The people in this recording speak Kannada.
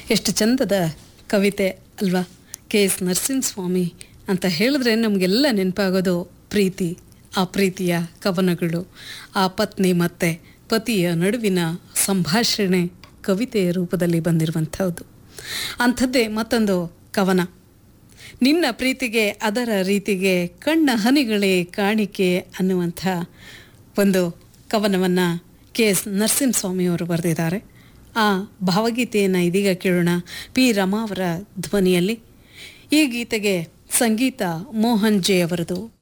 ಎಷ್ಟು ಚಂದದ ಕವಿತೆ ಅಲ್ವಾ ಕೆ ಎಸ್ ನರಸಿಂಹಸ್ವಾಮಿ ಅಂತ ಹೇಳಿದ್ರೆ ನಮಗೆಲ್ಲ ನೆನಪಾಗೋದು ಪ್ರೀತಿ ಆ ಪ್ರೀತಿಯ ಕವನಗಳು ಆ ಪತ್ನಿ ಮತ್ತು ಪತಿಯ ನಡುವಿನ ಸಂಭಾಷಣೆ ಕವಿತೆಯ ರೂಪದಲ್ಲಿ ಬಂದಿರುವಂಥದ್ದು ಅಂಥದ್ದೇ ಮತ್ತೊಂದು ಕವನ ನಿನ್ನ ಪ್ರೀತಿಗೆ ಅದರ ರೀತಿಗೆ ಕಣ್ಣ ಹನಿಗಳೇ ಕಾಣಿಕೆ ಅನ್ನುವಂಥ ಒಂದು ಕವನವನ್ನು ಕೆ ಎಸ್ ನರಸಿಂಹಸ್ವಾಮಿಯವರು ಬರೆದಿದ್ದಾರೆ ಆ ಭಾವಗೀತೆಯನ್ನು ಇದೀಗ ಕೇಳೋಣ ಪಿ ರಮಾ ಅವರ ಧ್ವನಿಯಲ್ಲಿ ಈ ಗೀತೆಗೆ ಸಂಗೀತ ಮೋಹನ್ ಜೆ ಅವರದು